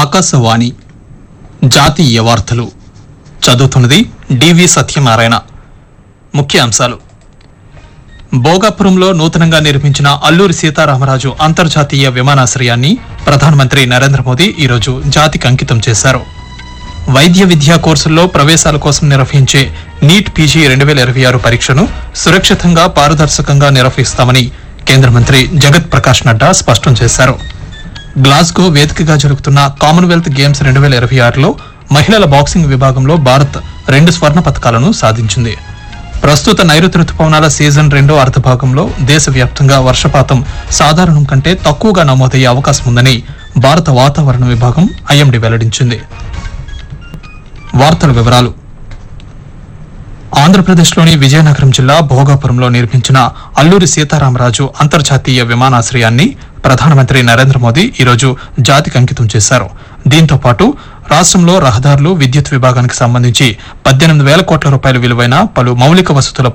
ఆకాశవాణి జాతీయ వార్తలు చదువుతున్నది డివి సత్యనారాయణ ముఖ్య అంశాలు భోగాపురంలో నూతనంగా నిర్మించిన అల్లూరి సీతారామరాజు అంతర్జాతీయ విమానాశ్రయాన్ని ప్రధానమంత్రి నరేంద్ర మోదీ ఈరోజు జాతికి అంకితం చేశారు వైద్య విద్యా కోర్సుల్లో ప్రవేశాల కోసం నిర్వహించే నీట్ పీజీ రెండు వేల ఇరవై ఆరు పరీక్షను సురక్షితంగా పారదర్శకంగా నిర్వహిస్తామని కేంద్ర మంత్రి జగత్ ప్రకాష్ నడ్డా స్పష్టం చేశారు గ్లాస్గో వేదికగా జరుగుతున్న కామన్వెల్త్ గేమ్స్ రెండు వేల ఇరవై ఆరులో మహిళల బాక్సింగ్ విభాగంలో భారత్ రెండు స్వర్ణ పథకాలను సాధించింది ప్రస్తుత నైరుతి రుతుపవనాల సీజన్ రెండో అర్ధభాగంలో దేశవ్యాప్తంగా వర్షపాతం సాధారణం కంటే తక్కువగా నమోదయ్యే అవకాశం ఉందని భారత వాతావరణ విభాగం ఐఎండీ వెల్లడించింది వార్తల వివరాలు ఆంధ్రప్రదేశ్లోని విజయనగరం జిల్లా భోగాపురంలో నిర్మించిన అల్లూరి సీతారామరాజు అంతర్జాతీయ విమానాశ్రయాన్ని ప్రధానమంత్రి నరేంద్ర మోదీ ఈరోజు జాతికి అంకితం చేశారు దీంతో పాటు రాష్ట్రంలో రహదారులు విద్యుత్ విభాగానికి సంబంధించి పద్దెనిమిది వేల కోట్ల రూపాయల విలువైన పలు మౌలిక వసతుల